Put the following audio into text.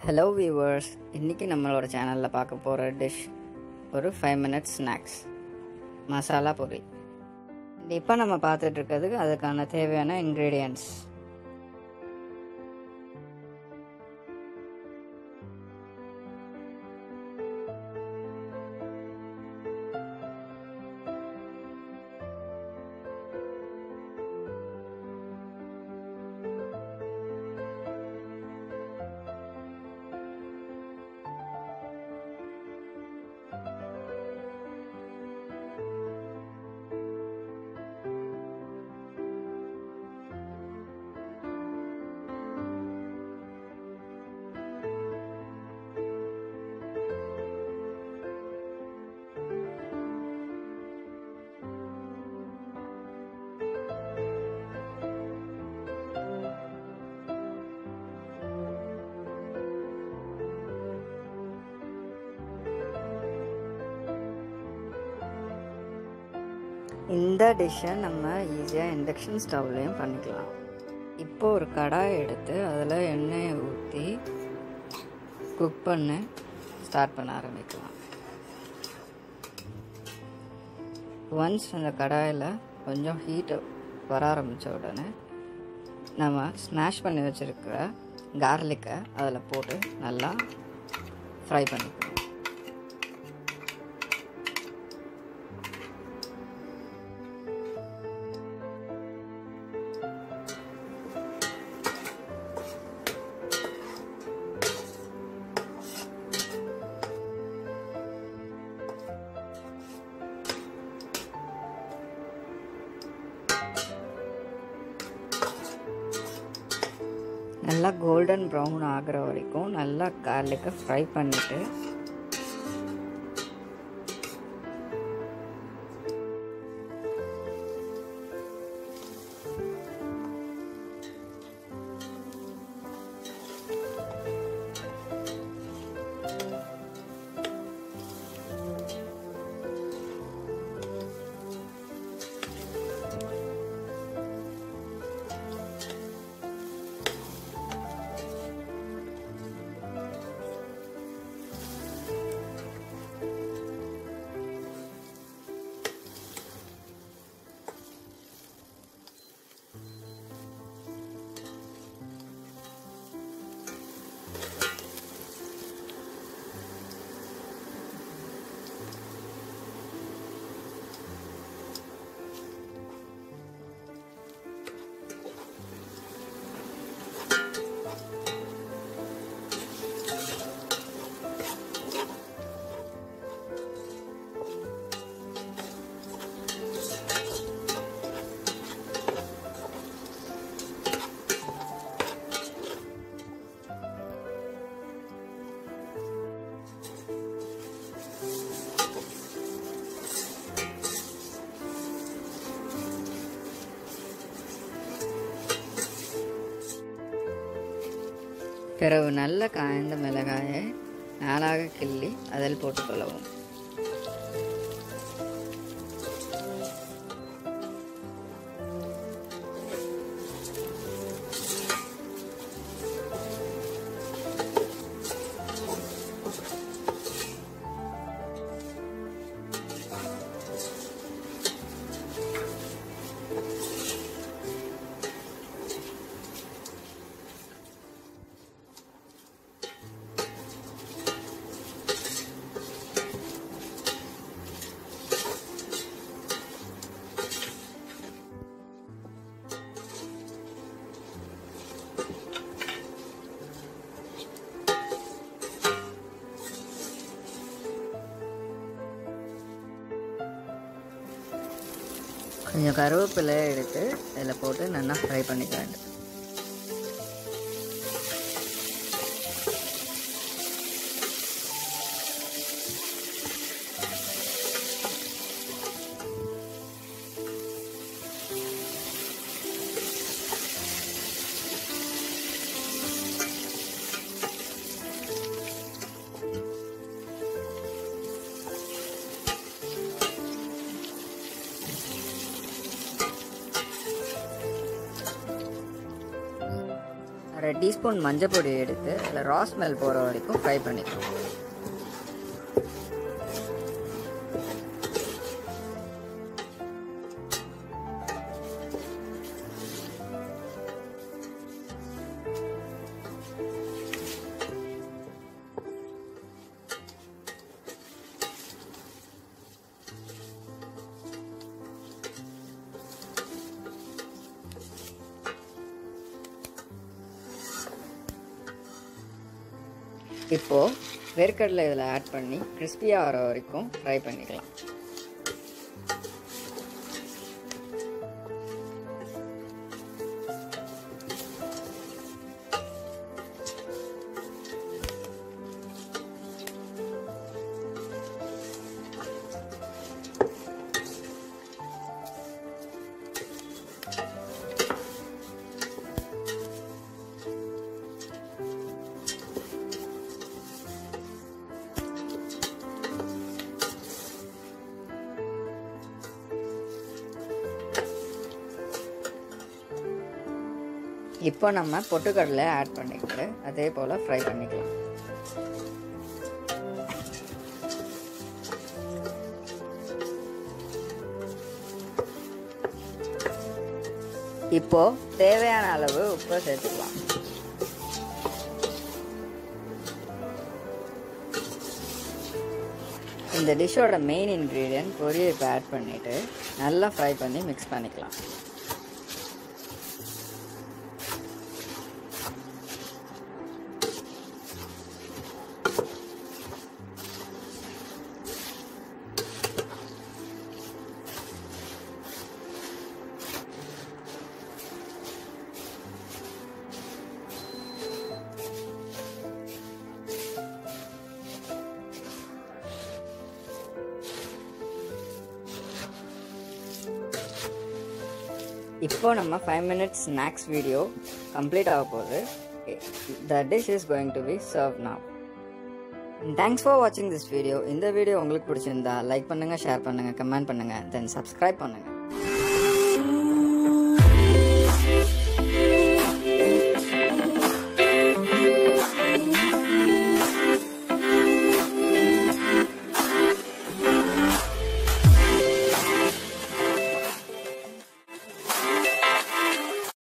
hello viewers இன்றைக்கி நம்மளோட சேனலில் பார்க்க போகிற டிஷ் ஒரு ஃபைவ் மினிட்ஸ் ஸ்நாக்ஸ் மசாலா பொரி இப்போ நம்ம பார்த்துட்டு இருக்கிறதுக்கு அதுக்கான தேவையான இன்க்ரீடியன்ட்ஸ் இந்த டிஷ்ஷை நம்ம ஈஸியாக இண்டக்ஷன் ஸ்டவ்லேயும் பண்ணிக்கலாம் இப்போ ஒரு கடாய் எடுத்து அதில் எண்ணெயை ஊற்றி குக் பண்ண ஸ்டார்ட் பண்ண ஆரம்பிக்கலாம் ஒன்ஸ் அந்த கடாயில் கொஞ்சம் ஹீட்டு வர ஆரம்பித்த உடனே நம்ம ஸ்மாஷ் பண்ணி வச்சுருக்கிற கார்லிக்கை அதில் போட்டு நல்லா ஃப்ரை பண்ணிக்கணும் நல்லா கோல்டன் ப்ரௌன் ஆகிற வரைக்கும் நல்லா கார்லிக்கை ஃப்ரை பண்ணிவிட்டு பிறகு நல்ல காய்ந்த மிளகாயை நாளாக கிள்ளி அதில் போட்டுக்கொள்ளவும் கொஞ்சம் கருவேப்பிலை எடுத்து இதில் போட்டு நல்லா ஃப்ரை பண்ணிக்க வேண்டும் டீஸ்பூன் மஞ்சள் பொடி எடுத்து அதில் ரா ஸ்மெல் போகிற வரைக்கும் ஃப்ரை பண்ணிக்கலாம் இப்போது வேர்க்கடலை இதில் ஆட் பண்ணி கிறிஸ்பியாக வர வரைக்கும் ஃப்ரை பண்ணிக்கலாம் இப்போ நம்ம பொட்டுக்கடலை ஆட் பண்ணிக்கிட்டு அதே போல் ஃப்ரை பண்ணிக்கலாம் இப்போ தேவையான அளவு உப்பை சேர்த்துக்கலாம் இந்த டிஷ்ஷோட மெயின் இன்க்ரீடியன்ட் பொரியை இப்போ ஆட் பண்ணிவிட்டு நல்லா ஃப்ரை பண்ணி மிக்ஸ் பண்ணிக்கலாம் இப்போ நம்ம five minutes snacks video complete ஆக போகுது the dish is going to be serve now thanks for வாட்சிங் திஸ் வீடியோ இந்த வீடியோ உங்களுக்கு பிடிச்சிருந்தா லைக் பண்ணுங்கள் ஷேர் பண்ணுங்கள் கமெண்ட் பண்ணுங்கள் தென் சப்ஸ்கிரைப் பண்ணுங்கள்